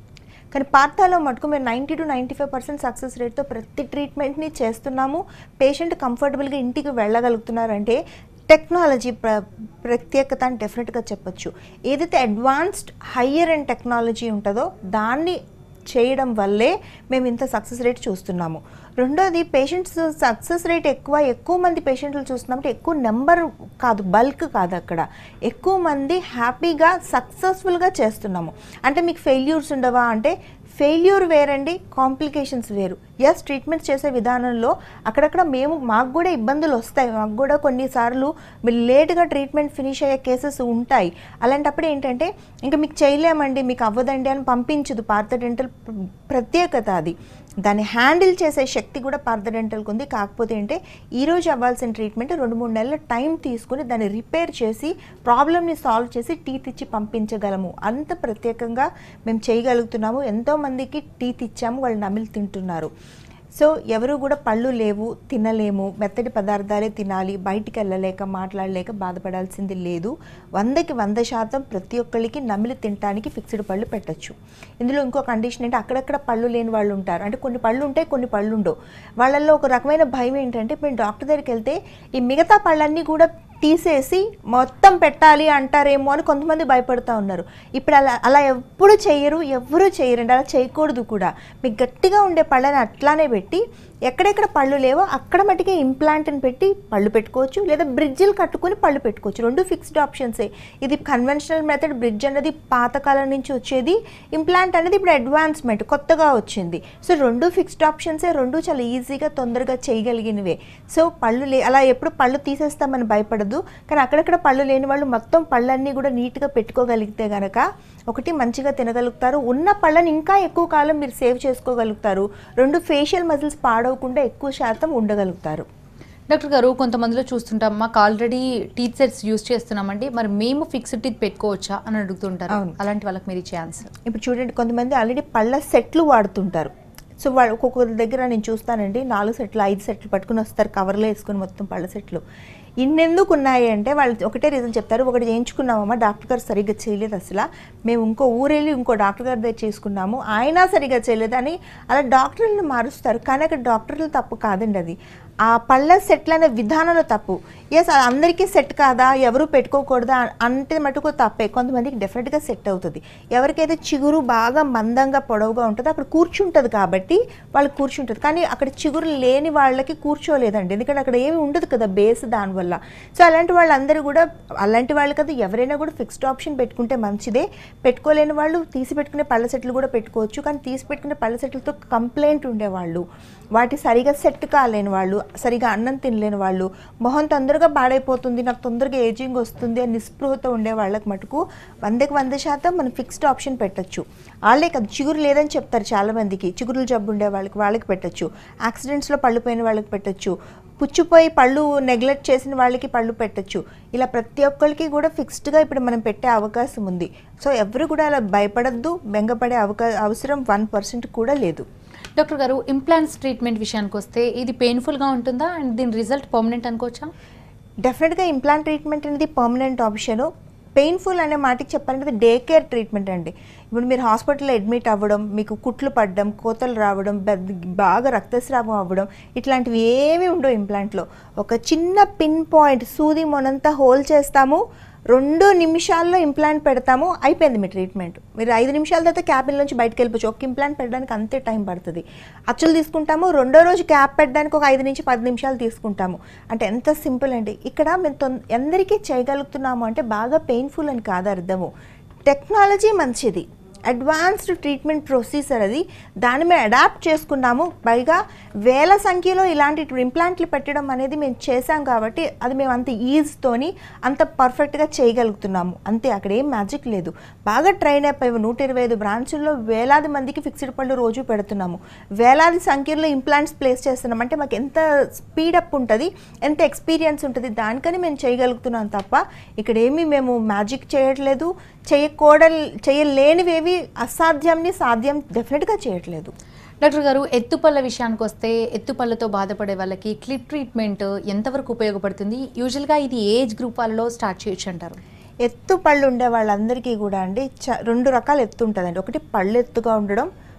కానీ పార్థాలో మటుకు మేము ninety to ninety five percent success రేట్తో ప్రతి ట్రీట్మెంట్ని చేస్తున్నాము పేషెంట్ కంఫర్టబుల్గా ఇంటికి వెళ్ళగలుగుతున్నారంటే టెక్నాలజీ ప్ర ప్రత్యేకత అని డెఫినెట్గా చెప్పొచ్చు ఏదైతే అడ్వాన్స్డ్ హయ్యర్ అండ్ టెక్నాలజీ ఉంటుందో దాన్ని చేయడం వల్లే మేము ఇంత సక్సెస్ రేట్ చూస్తున్నాము రెండోది పేషెంట్స్ సక్సెస్ రేట్ ఎక్కువ ఎక్కువ మంది పేషెంట్లు చూస్తున్నామంటే ఎక్కువ నెంబర్ కాదు బల్క్ కాదు అక్కడ ఎక్కువ మంది హ్యాపీగా సక్సెస్ఫుల్గా చేస్తున్నాము అంటే మీకు ఫెయిల్యూర్స్ ఉండవా అంటే ఫెయిల్యూర్ వేరండి కాంప్లికేషన్స్ వేరు ఎస్ ట్రీట్మెంట్స్ చేసే విధానంలో అక్కడక్కడ మేము మాకు కూడా ఇబ్బందులు వస్తాయి మాకు కూడా కొన్నిసార్లు మీరు లేట్గా ట్రీట్మెంట్ ఫినిష్ అయ్యే కేసెస్ ఉంటాయి అలాంటప్పుడు ఏంటంటే ఇంకా మీకు చేయలేమండి మీకు అవ్వదండి అని పంపించదు పార్థ డెంటల్ ప్రత్యేకత అది దాన్ని హ్యాండిల్ చేసే శక్తి కూడా పార్థ డెంటల్కి ఉంది కాకపోతే ఏంటంటే ఈరోజు అవ్వాల్సిన ట్రీట్మెంట్ రెండు మూడు నెలల టైం తీసుకుని దాన్ని రిపేర్ చేసి ప్రాబ్లమ్ని సాల్వ్ చేసి టీత్ ఇచ్చి పంపించగలము అంత ప్రత్యేకంగా మేము చేయగలుగుతున్నాము ఎంతోమందికి టీత్ ఇచ్చాము వాళ్ళు నమిలి తింటున్నారు సో ఎవరు కూడా పళ్ళు లేవు తినలేము మెత్తటి పదార్థాలే తినాలి బయటికి వెళ్ళలేక మాట్లాడలేక బాధపడాల్సింది లేదు వందకి వంద శాతం ప్రతి ఒక్కరికి నమిలి తినడానికి ఫిక్స్డ్ పళ్ళు పెట్టచ్చు ఇందులో ఇంకో కండిషన్ ఏంటి అక్కడక్కడ పళ్ళు లేని వాళ్ళు ఉంటారు అంటే కొన్ని పళ్ళు ఉంటాయి కొన్ని పళ్ళు ఉండవు వాళ్ళల్లో ఒక రకమైన భయం ఏంటంటే ఇప్పుడు డాక్టర్ దగ్గరికి వెళ్తే ఈ మిగతా పళ్ళన్నీ కూడా తీసేసి మొత్తం పెట్టాలి అంటారేమో అని కొంతమంది భయపడుతూ ఉన్నారు ఇప్పుడు అలా అలా ఎప్పుడు చేయరు ఎవరు చేయరండి అలా చేయకూడదు కూడా మీకు గట్టిగా ఉండే పళ్ళని అట్లానే పెట్టి ఎక్కడెక్కడ పళ్ళు లేవో అక్కడ మటుకే ఇంప్లాంట్ని పెట్టి పళ్ళు పెట్టుకోవచ్చు లేదా బ్రిడ్జిలు కట్టుకొని పళ్ళు పెట్టుకోవచ్చు రెండు ఫిక్స్డ్ ఆప్షన్సే ఇది కన్వెన్షనల్ మెథడ్ బ్రిడ్జ్ అనేది పాతకాలం నుంచి వచ్చేది ఇంప్లాంట్ అనేది ఇప్పుడు అడ్వాన్స్మెంట్ కొత్తగా వచ్చింది సో రెండు ఫిక్స్డ్ ఆప్షన్సే రెండు చాలా ఈజీగా తొందరగా చేయగలిగినవే సో పళ్ళు లే అలా ఎప్పుడు పళ్ళు తీసేస్తామని భయపడదు కానీ అక్కడక్కడ పళ్ళు లేని వాళ్ళు మొత్తం పళ్ళన్నీ కూడా నీట్గా పెట్టుకోగలిగితే గనక ఒకటి మంచిగా తినగలుగుతారు ఉన్న పళ్ళని ఇంకా ఎక్కువ కాలం మీరు సేవ్ చేసుకోగలుగుతారు రెండు ఫేషియల్ మజిల్స్ పాడవకుండా ఎక్కువ శాతం ఉండగలుగుతారు డాక్టర్ గారు కొంతమందిలో చూస్తుంటాం మాకు ఆల్రెడీ టీత్ సెట్స్ యూస్ చేస్తున్నామండి మరి మేము ఫిక్స్డ్ టీత్ పెట్టుకోవచ్చా అని అడుగుతుంటారు అవును. అలాంటి వాళ్ళకి మీరు ఇచ్చే ఆన్సర్ ఇప్పుడు చూడండి కొంతమంది ఆల్రెడీ పళ్ళ సెట్లు వాడుతుంటారు సో వాళ్ళు ఒక్కొక్కరి దగ్గర నేను చూస్తానండి నాలుగు సెట్లు ఐదు సెట్లు పట్టుకుని వస్తారు కవర్లో వేసుకుని మొత్తం పళ్ళ సెట్లు ఇన్నెందుకు ఉన్నాయి అంటే వాళ్ళు ఒకటే రీజన్ చెప్తారు ఒకటి చేయించుకున్నామమ్మా డాక్టర్ గారు సరిగ్గా చేయలేదు అసలు మేము ఇంకో ఊరెళ్ళి ఇంకో డాక్టర్ గారి దగ్గర చేసుకున్నాము అయినా సరిగ్గా చేయలేదు అని అలా డాక్టర్లను మారుస్తారు కానీ అక్కడ డాక్టర్లు తప్పు కాదండి అది ఆ పళ్ళ సెట్లు అనే విధానంలో తప్పు ఎస్ అందరికీ సెట్ కాదా ఎవరు పెట్టుకోకూడదా అంటే మటుకు తప్పే కొంతమందికి డెఫినెట్గా సెట్ అవుతుంది ఎవరికైతే చిగురు బాగా మందంగా పొడవుగా ఉంటుందో అక్కడ కూర్చుంటుంది కాబట్టి వాళ్ళకి కూర్చుంటుంది కానీ అక్కడ చిగురు లేని వాళ్ళకి కూర్చోలేదండి ఎందుకంటే అక్కడ ఏమి ఉండదు కదా బేస్ దానివల్ల సో అలాంటి వాళ్ళందరూ కూడా అలాంటి వాళ్ళు కదా ఎవరైనా కూడా ఫిక్స్డ్ ఆప్షన్ పెట్టుకుంటే మంచిదే పెట్టుకోలేని వాళ్ళు తీసి పెట్టుకునే పళ్ళ సెట్లు కూడా పెట్టుకోవచ్చు కానీ తీసి పెట్టుకునే పళ్ళ సెట్లతో కంప్లైంట్ ఉండేవాళ్ళు వాటి సరిగా సెట్ కాలేని వాళ్ళు సరిగా అన్నం తినలేని వాళ్ళు మొహం తొందరగా పాడైపోతుంది నాకు తొందరగా ఏజింగ్ వస్తుంది అని నిస్పృహతో ఉండే వాళ్ళకి మటుకు వందకి వంద శాతం మనం ఫిక్స్డ్ ఆప్షన్ పెట్టొచ్చు వాళ్ళే కదా చిగురు లేదని చెప్తారు చాలామందికి చిగురులు జబ్బు ఉండే వాళ్ళకి వాళ్ళకి పెట్టొచ్చు యాక్సిడెంట్స్లో పళ్ళు పోయిన వాళ్ళకి పెట్టొచ్చు పుచ్చిపోయి పళ్ళు నెగ్లెక్ట్ చేసిన వాళ్ళకి పళ్ళు పెట్టొచ్చు ఇలా ప్రతి ఒక్కరికి కూడా ఫిక్స్డ్గా ఇప్పుడు మనం పెట్టే అవకాశం ఉంది సో ఎవరు కూడా అలా భయపడద్దు బెంగపడే అవకా అవసరం వన్ పర్సెంట్ కూడా లేదు డాక్టర్ గారు ఇంప్లాంట్స్ ట్రీట్మెంట్ విషయానికి వస్తే ఇది పెయిన్ఫుల్గా ఉంటుందా అండ్ దీని రిజల్ట్ పర్మనెంట్ అనుకోవచ్చా డెఫినెట్గా ఇంప్లాంట్ ట్రీట్మెంట్ అనేది పర్మనెంట్ ఆప్షను పెయిన్ఫుల్ అనే మాటకి చెప్పాలంటే డే కేర్ ట్రీట్మెంట్ అండి ఇప్పుడు మీరు హాస్పిటల్లో అడ్మిట్ అవ్వడం మీకు కుట్లు పడడం కోతలు రావడం బెద్- బాగా రక్తస్రావం అవ్వడం ఇట్లాంటివి ఏమీ ఉండవు ఇంప్లాంట్లో ఒక చిన్న పిన్ పాయింట్ సూది మొనంతా హోల్ చేస్తాము రెండు నిమిషాల్లో ఇంప్లాంట్ పెడతాము అయిపోయింది మీ ట్రీట్మెంట్ మీరు ఐదు నిమిషాల తర్వాత క్యాబిన్ నుంచి బయటకు వెళ్ళిపోవచ్చు ఒక ఇంప్లాంట్ పెట్టడానికి అంతే టైం పడుతుంది అచ్చులు తీసుకుంటాము రెండో రోజు క్యాప్ పెట్టడానికి ఒక ఐదు నుంచి పది నిమిషాలు తీసుకుంటాము అంటే ఎంత సింపుల్ అండి ఇక్కడ మేము తొం ఎందరికీ చేయగలుగుతున్నాము అంటే బాగా పెయిన్ఫుల్ అని కాదు అర్థము టెక్నాలజీ మంచిది అడ్వాన్స్డ్ ట్రీట్మెంట్ ప్రొసీజర్ అది దాన్ని మేము అడాప్ట్ చేసుకున్నాము పైగా వేల సంఖ్యలో ఇలాంటి ఇంప్లాంట్లు పెట్టడం అనేది మేము చేసాం కాబట్టి అది మేము అంత ఈజ్తోని అంత పర్ఫెక్ట్గా చేయగలుగుతున్నాము అంతే అక్కడ ఏం మ్యాజిక్ లేదు బాగా ట్రైన్ అయిపోయి నూట ఇరవై ఐదు బ్రాంచుల్లో వేలాది మందికి ఫిక్స్డ్ పళ్ళు రోజు పెడుతున్నాము వేలాది సంఖ్యలో ఇంప్లాంట్స్ ప్లేస్ చేస్తున్నాం అంటే మాకు ఎంత స్పీడప్ ఉంటుంది ఎంత ఎక్స్పీరియన్స్ ఉంటుంది దానికని మేము చేయగలుగుతున్నాం తప్ప ఇక్కడ ఏమీ మేము మ్యాజిక్ చేయట్లేదు చేయకూడ చేయలేనివేవి అసాధ్యంని సాధ్యం డెఫినెట్గా చేయట్లేదు డాక్టర్ గారు ఎత్తుపళ్ళ విషయానికి వస్తే ఎత్తుపళ్ళతో బాధపడే వాళ్ళకి క్లిప్ ట్రీట్మెంట్ ఎంతవరకు ఉపయోగపడుతుంది యూజువల్గా ఇది ఏజ్ గ్రూప్ వాళ్ళలో స్టార్ట్ చేయొచ్చు అంటారు ఎత్తు పళ్ళు ఉండే వాళ్ళందరికీ కూడా అండి చ రెండు రకాల ఎత్తు ఉంటుందండి ఒకటి పళ్ళు ఎత్తుగా ఉండడం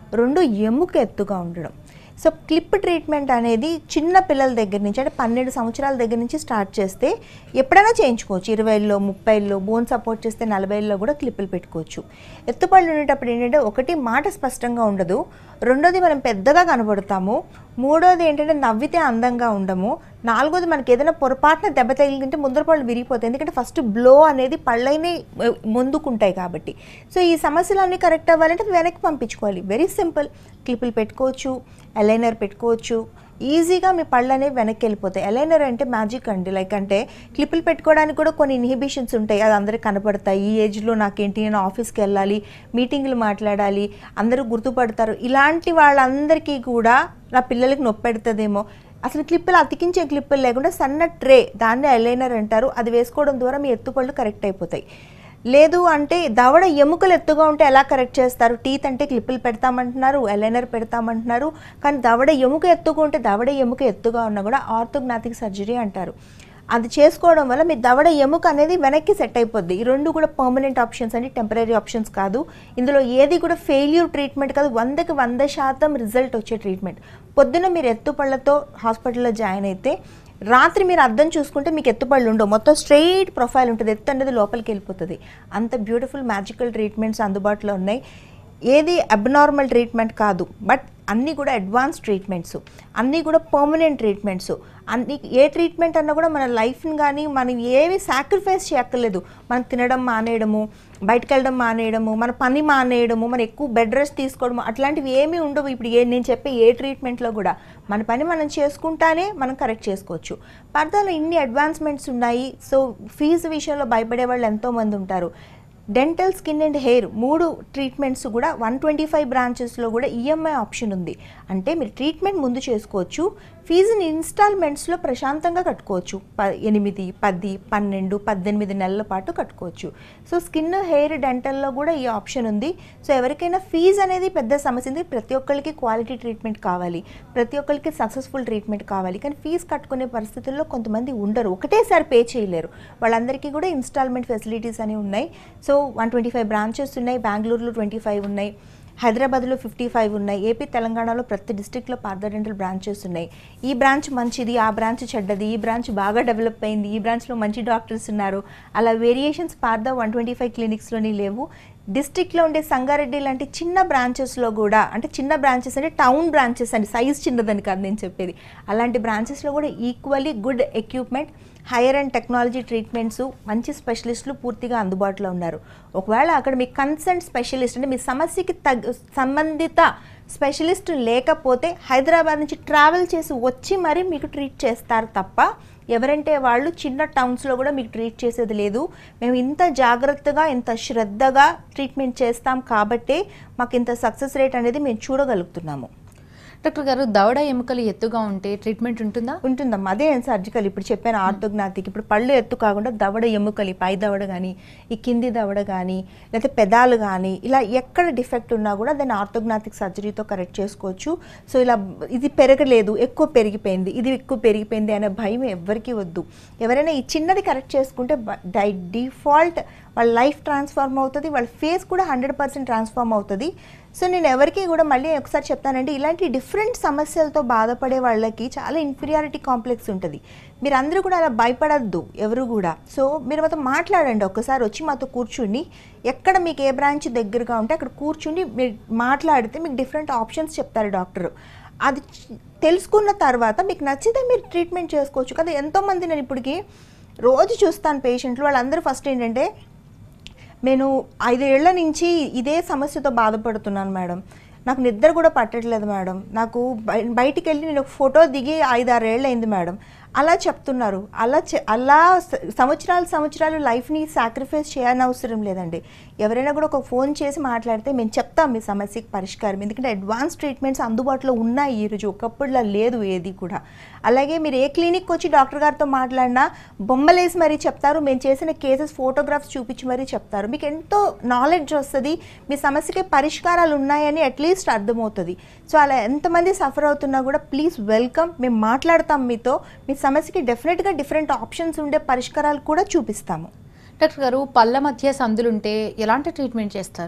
రెండు ఎముక ఎత్తుగా ఉండడం సో క్లిప్ ట్రీట్మెంట్ అనేది చిన్న పిల్లల దగ్గర నుంచి అంటే పన్నెండు సంవత్సరాల దగ్గర నుంచి స్టార్ట్ చేస్తే ఎప్పుడైనా చేయించుకోవచ్చు ఇరవైలో ముప్పైలో బోన్ సపోర్ట్ చేస్తే నలభైలో కూడా క్లిప్పులు పెట్టుకోవచ్చు ఎత్తుపళ్ళు ఉండేటప్పుడు ఏంటంటే ఒకటి మాట స్పష్టంగా ఉండదు రెండోది మనం పెద్దగా కనబడతాము మూడోది ఏంటంటే నవ్వితే అందంగా ఉండము నాలుగోది మనకి ఏదైనా పొరపాటున దెబ్బ తగిలింటే ముందర పళ్ళు విరిగిపోతాయి ఎందుకంటే ఫస్ట్ బ్లో అనేది పళ్ళైనే ఆ, ముందుకుంటాయి కాబట్టి సో ఈ సమస్యలన్నీ కరెక్ట్ అవ్వాలంటే వెనక్కి పంపించుకోవాలి వెరీ సింపుల్ క్లిప్పులు పెట్టుకోవచ్చు ఎలైనర్ పెట్టుకోవచ్చు ఈజీగా మీ పళ్ళు అనేవి వెనక్కి వెళ్ళిపోతాయి ఎలైనర్ అంటే మ్యాజిక్ అండి లైక్ అంటే క్లిప్పులు పెట్టుకోవడానికి కూడా కొన్ని ఇన్హిబిషన్స్ ఉంటాయి అది అందరికి కనపడతాయి ఈ ఏజ్లో నాకేంటి నేను ఆఫీస్కి వెళ్ళాలి మీటింగ్లు మాట్లాడాలి అందరూ గుర్తుపడతారు ఇలాంటి వాళ్ళందరికీ కూడా నా పిల్లలకి నొప్పి పెడుతుందేమో అసలు క్లిప్పులు అతికించే క్లిప్పులు లేకుండా సన్న ట్రే దాన్ని ఎలైనర్ అంటారు అది వేసుకోవడం ద్వారా మీ ఎత్తుపళ్ళు కరెక్ట్ అయిపోతాయి లేదు అంటే దవడ ఎముకలు ఎత్తుగా ఉంటే ఎలా కరెక్ట్ చేస్తారు టీత్ అంటే క్లిప్పులు పెడతామంటున్నారు ఎలైనర్ పెడతామంటున్నారు కానీ దవడ ఎముక ఎత్తుగా ఉంటే దవడ ఎముక ఎత్తుగా ఉన్నా కూడా ఆర్థోగ్నాటిక్ సర్జరీ అంటారు అది చేసుకోవడం వల్ల మీ దవడ ఎముక అనేది వెనక్కి సెట్ అయిపోద్ది ఈ రెండు కూడా పర్మనెంట్ ఆప్షన్స్ అండి టెంపరీ ఆప్షన్స్ కాదు ఇందులో ఏది కూడా ఫెయిల్యూర్ ట్రీట్మెంట్ కాదు వందకి వంద శాతం రిజల్ట్ వచ్చే ట్రీట్మెంట్ పొద్దున మీరు ఎత్తుపళ్ళతో హాస్పిటల్లో జాయిన్ అయితే రాత్రి మీరు అద్దం చూసుకుంటే మీకు ఎత్తుపళ్ళు ఉండవు మొత్తం స్ట్రెయిట్ ప్రొఫైల్ ఉంటుంది ఎత్తు అనేది లోపలికి వెళ్ళిపోతుంది అంత బ్యూటిఫుల్ మ్యాజికల్ ట్రీట్మెంట్స్ అందుబాటులో ఉన్నాయి ఏది అబ్నార్మల్ ట్రీట్మెంట్ కాదు బట్ అన్నీ కూడా అడ్వాన్స్ ట్రీట్మెంట్స్ అన్నీ కూడా పర్మనెంట్ ట్రీట్మెంట్స్ అన్ని ఏ ట్రీట్మెంట్ అన్నా కూడా మన లైఫ్ని కానీ మనం ఏవి సాక్రిఫైస్ చేయక్కర్లేదు మనం తినడం మానేయడము బయటకు వెళ్ళడం మానేయడము మన పని మానేయడము మన ఎక్కువ బెడ్ రెస్ట్ తీసుకోవడము అట్లాంటివి ఏమీ ఉండవు ఇప్పుడు ఏ నేను చెప్పే ఏ ట్రీట్మెంట్లో కూడా మన పని మనం చేసుకుంటానే మనం కరెక్ట్ చేసుకోవచ్చు పర్దాలో ఇన్ని అడ్వాన్స్మెంట్స్ ఉన్నాయి సో ఫీజు విషయంలో భయపడే వాళ్ళు ఎంతోమంది ఉంటారు డెంటల్ స్కిన్ అండ్ హెయిర్ మూడు ట్రీట్మెంట్స్ కూడా వన్ ట్వంటీ ఫైవ్ బ్రాంచెస్లో కూడా ఈఎంఐ ఆప్షన్ ఉంది అంటే మీరు ట్రీట్మెంట్ ముందు చేసుకోవచ్చు ఫీజుని ఇన్స్టాల్మెంట్స్లో ప్రశాంతంగా కట్టుకోవచ్చు ప ఎనిమిది పది పన్నెండు పద్దెనిమిది నెలల పాటు కట్టుకోవచ్చు సో స్కిన్ హెయిర్ డెంటల్లో కూడా ఈ ఆప్షన్ ఉంది సో ఎవరికైనా ఫీజు అనేది పెద్ద సమస్య ఉంది ప్రతి ఒక్కరికి క్వాలిటీ ట్రీట్మెంట్ కావాలి ప్రతి ఒక్కరికి సక్సెస్ఫుల్ ట్రీట్మెంట్ కావాలి కానీ ఫీజు కట్టుకునే పరిస్థితుల్లో కొంతమంది ఉండరు ఒకటేసారి పే చేయలేరు వాళ్ళందరికీ కూడా ఇన్స్టాల్మెంట్ ఫెసిలిటీస్ అనేవి ఉన్నాయి so one twenty five branches ఉన్నాయి బెంగళూరులో ట్వంటీ ఫైవ్ ఉన్నాయి హైదరాబాద్లో ఫిఫ్టీ ఫైవ్ ఉన్నాయి ఏపీ తెలంగాణలో ప్రతి డిస్టిక్లో పార్థ డెంటల్ బ్రాంచెస్ ఉన్నాయి ఈ బ్రాంచ్ మంచిది ఆ బ్రాంచ్ చెడ్డది ఈ బ్రాంచ్ బాగా డెవలప్ అయింది ఈ బ్రాంచ్లో మంచి డాక్టర్స్ ఉన్నారు అలా వేరియేషన్స్ పార్థ వన్ ట్వంటీ ఫైవ్ క్లినిక్స్లోని లేవు డిస్టిక్లో ఉండే సంగారెడ్డి లాంటి చిన్న బ్రాంచెస్లో కూడా అంటే చిన్న బ్రాంచెస్ అంటే టౌన్ బ్రాంచెస్ అండి సైజ్ చిన్నదని కాదు నేను చెప్పేది అలాంటి బ్రాంచెస్లో కూడా equally good equipment higher and technology treatments మంచి స్పెషలిస్టులు పూర్తిగా అందుబాటులో ఉన్నారు ఒకవేళ అక్కడ మీ కన్సర్న్ స్పెషలిస్ట్ అంటే మీ సమస్యకి తగ్గ సంబంధిత స్పెషలిస్ట్ లేకపోతే హైదరాబాద్ నుంచి ట్రావెల్ చేసి వచ్చి మరీ మీకు ట్రీట్ చేస్తారు తప్ప ఎవరంటే వాళ్ళు చిన్న టౌన్స్లో కూడా మీకు ట్రీట్ చేసేది లేదు మేము ఇంత జాగ్రత్తగా ఇంత శ్రద్ధగా ట్రీట్మెంట్ చేస్తాం కాబట్టే మాకు ఇంత సక్సెస్ రేట్ అనేది మేము చూడగలుగుతున్నాము డాక్టర్ గారు దవడ ఎముకలు ఎత్తుగా ఉంటే ట్రీట్మెంట్ ఉంటుందా ఉంటుందమ్మా అదే నేను సర్జికల్ ఇప్పుడు చెప్పాను ఆర్థోగ్నాటిక్ ఇప్పుడు పళ్ళు ఎత్తు కాకుండా దవడ ఎముకలు ఈ పై దవడ కానీ ఈ కింది దవడ కానీ లేకపోతే పెదాలు కానీ ఇలా ఎక్కడ డిఫెక్ట్ ఉన్నా కూడా దాన్ని ఆర్థోగ్నాటిక్ సర్జరీతో కరెక్ట్ చేసుకోవచ్చు సో ఇలా ఇది పెరగలేదు ఎక్కువ పెరిగిపోయింది ఇది ఎక్కువ పెరిగిపోయింది అనే భయం ఎవ్వరికీ వద్దు ఎవరైనా ఈ చిన్నది కరెక్ట్ చేసుకుంటే డై డిఫాల్ట్ వాళ్ళ లైఫ్ ట్రాన్స్ఫార్మ్ అవుతుంది వాళ్ళ ఫేస్ కూడా హండ్రెడ్ పర్సెంట్ ట్రాన్స్ఫార్మ్ అవుతుంది సో నేను ఎవరికి కూడా మళ్ళీ ఒకసారి చెప్తానండి ఇలాంటి డిఫరెంట్ సమస్యలతో బాధపడే వాళ్ళకి చాలా ఇన్ఫీరియారిటీ కాంప్లెక్స్ ఉంటుంది మీరు అందరూ కూడా అలా భయపడద్దు ఎవరు కూడా సో మీరు మాతో మాట్లాడండి ఒక్కసారి వచ్చి మాతో కూర్చుని ఎక్కడ మీకు ఏ బ్రాంచ్ దగ్గరగా ఉంటే అక్కడ కూర్చుని మీరు మాట్లాడితే మీకు డిఫరెంట్ ఆప్షన్స్ చెప్తారు డాక్టర్ అది చ- తెలుసుకున్న తర్వాత మీకు నచ్చితే మీరు ట్రీట్మెంట్ చేసుకోవచ్చు కదా ఎంతోమంది నేను ఇప్పటికి రోజు చూస్తాను పేషెంట్లు వాళ్ళందరూ ఫస్ట్ ఏంటంటే నేను ఐదేళ్ల నుంచి ఇదే సమస్యతో బాధపడుతున్నాను మేడం నాకు నిద్ర కూడా పట్టట్లేదు మేడం నాకు బయ బయటికి వెళ్ళి నేను ఒక ఫోటో దిగి ఐదారేళ్ళు అయింది మేడం అలా చెప్తున్నారు అలా చె- అలా స- సంవత్సరాలు సంవత్సరాలు లైఫ్ని సాక్రిఫైస్ చేయని అవసరం లేదండి ఎవరైనా కూడా ఒక ఫోన్ చేసి మాట్లాడితే మేము చెప్తాం మీ సమస్యకి పరిష్కారం ఎందుకంటే అడ్వాన్స్ ట్రీట్మెంట్స్ అందుబాటులో ఉన్నాయి ఈరోజు ఒకప్పుడులా లేదు ఏది కూడా అలాగే మీరు ఏ క్లినిక్ వచ్చి డాక్టర్ గారితో మాట్లాడినా బొమ్మలేసి మరీ చెప్తారు మేము చేసిన కేసెస్ ఫోటోగ్రాఫ్స్ చూపించి మరీ చెప్తారు మీకు ఎంతో నాలెడ్జ్ వస్తుంది మీ సమస్యకి పరిష్కారాలు ఉన్నాయని అట్లీస్ట్ అర్థమవుతుంది సో అలా ఎంతమంది సఫర్ అవుతున్నా కూడా ప్లీజ్ వెల్కమ్ మేము మాట్లాడతాం మీతో మీ సమస్యకి డెఫినెట్గా డిఫరెంట్ ఆప్షన్స్ ఉండే పరిష్కారాలు కూడా చూపిస్తాము డాక్టర్ గారు పళ్ళ మధ్య సందులుంటే ఎలాంటి ట్రీట్మెంట్ చేస్తారు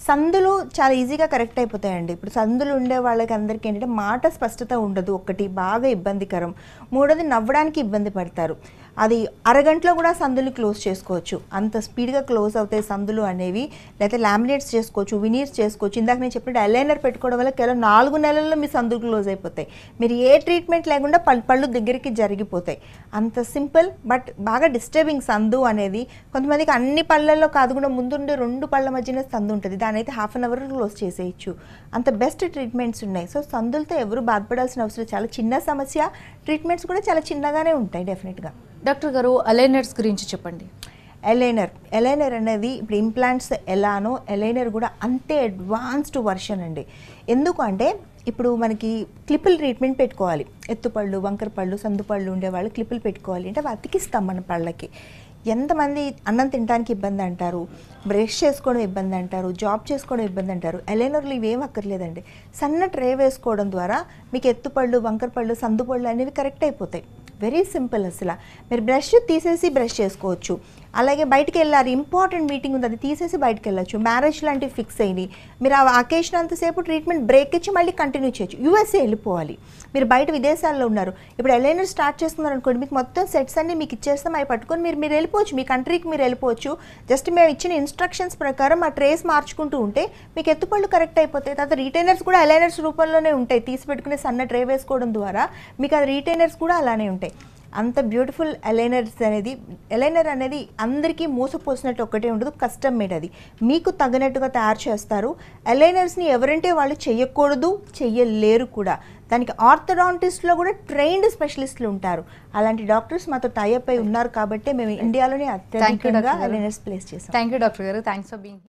సందులు చాలా ఈజీగా కరెక్ట్ అయిపోతాయండి ఇప్పుడు సందులు ఉండే వాళ్ళకి అందరికీ ఏంటంటే మాట స్పష్టత ఉండదు ఒకటి బాగా ఇబ్బందికరం మూడోది నవ్వడానికి ఇబ్బంది పడతారు అది అరగంటలో కూడా సందులు క్లోజ్ చేసుకోవచ్చు అంత స్పీడ్గా క్లోజ్ అవుతాయి సందులు అనేవి లేకపోతే లామినేట్స్ చేసుకోవచ్చు వినీర్స్ చేసుకోవచ్చు ఇందాక నేను చెప్పినట్టు అలైనర్ పెట్టుకోవడం వల్ల కేవలం నాలుగు నెలల్లో మీ సందులు క్లోజ్ అయిపోతాయి మీరు ఏ ట్రీట్మెంట్ లేకుండా పళ్ళు పళ్ళు దగ్గరికి జరిగిపోతాయి అంత సింపుల్ బట్ బాగా డిస్టర్బింగ్ సందు అనేది కొంతమందికి అన్ని పళ్ళల్లో కాదు కూడా ముందుండే రెండు పళ్ళ మధ్యన సందు ఉంటుంది దాని అయితే హాఫ్ అన్ అవర్ క్లోజ్ చేసేయచ్చు అంత బెస్ట్ ట్రీట్మెంట్స్ ఉన్నాయి సో సందులతో ఎవరు బాధపడాల్సిన అవసరం లేదు. చాలా చిన్న సమస్య ట్రీట్మెంట్స్ కూడా చాలా చిన్నగానే ఉంటాయి డెఫినెట్గా డాక్టర్ గారు అలైనర్స్ గురించి చెప్పండి ఎలైనర్ ఎలైనర్ అనేది ఇప్పుడు ఇంప్లాంట్స్ ఎలానో ఎలైనర్ కూడా అంతే అడ్వాన్స్డ్ వర్షన్ అండి ఎందుకు అంటే ఇప్పుడు మనకి క్లిప్పులు ట్రీట్మెంట్ పెట్టుకోవాలి ఎత్తుపళ్ళు వంకర పళ్ళు సందుపళ్ళు ఉండేవాళ్ళు క్లిప్పులు పెట్టుకోవాలి అంటే అవి అతికిస్తాం మన పళ్ళకి ఎంతమంది అన్నం తినడానికి ఇబ్బంది అంటారు బ్రష్ చేసుకోవడం ఇబ్బంది అంటారు జాబ్ చేసుకోవడం ఇబ్బంది అంటారు ఎలైనర్లు ఇవేం అక్కర్లేదండి సన్న ట్రే వేసుకోవడం ద్వారా మీకు ఎత్తుపళ్ళు వంకర పళ్ళు సందుపళ్ళు అనేవి కరెక్ట్ అయిపోతాయి వెరీ సింపుల్ అసలు మీరు బ్రష్ తీసేసి బ్రష్ చేసుకోవచ్చు అలాగే బయటికి వెళ్ళారు ఇంపార్టెంట్ మీటింగ్ ఉంది అది తీసేసి బయటికి వెళ్ళొచ్చు మ్యారేజ్ లాంటివి ఫిక్స్ అయినాయి మీరు ఆ అకేషన్ అంతసేపు ట్రీట్మెంట్ బ్రేక్ ఇచ్చి మళ్ళీ కంటిన్యూ చేయొచ్చు యూఎస్ఏ వెళ్ళిపోవాలి మీరు బయట విదేశాల్లో ఉన్నారు ఇప్పుడు ఎలైనర్ స్టార్ట్ చేస్తున్నారు అనుకోండి మీకు మొత్తం సెట్స్ అన్ని మీకు ఇచ్చేస్తాం అవి పట్టుకొని మీరు మీరు వెళ్ళిపోవచ్చు మీ కంట్రీకి మీరు వెళ్ళిపోవచ్చు జస్ట్ మేము ఇచ్చిన ఇన్స్ట్రక్షన్స్ ప్రకారం ఆ ట్రేస్ మార్చుకుంటూ ఉంటే మీకు ఎత్తుపళ్ళు కరెక్ట్ అయిపోతాయి తర్వాత రీటైనర్స్ కూడా ఎలైనర్స్ రూపంలోనే ఉంటాయి తీసి పెట్టుకునే సన్న ట్రే వేసుకోవడం ద్వారా మీకు అది రీటైనర్స్ కూడా అలానే ఉంటాయి అంత బ్యూటిఫుల్ ఎలైనర్స్ అనేది ఎలైనర్ అనేది అందరికీ మోసపోసినట్టు ఒకటే ఉండదు కస్టమ్ మేడ్ అది మీకు తగినట్టుగా తయారు చేస్తారు ఎలైనర్స్ని ఎవరంటే వాళ్ళు చెయ్యకూడదు చెయ్యలేరు కూడా దానికి ఆర్థడాంటిస్ట్లో కూడా ట్రైన్డ్ స్పెషలిస్టులు ఉంటారు అలాంటి డాక్టర్స్ మాతో టైఅప్ అయి ఉన్నారు కాబట్టి మేము ఇండియాలోనే Thank you, అత్యధికంగా Dr. గారు. ఎలైనర్స్ ప్లేస్ చేసాం థ్యాంక్ యూ డాక్టర్ గారు థ్యాంక్స్ ఫర్ బీయింగ్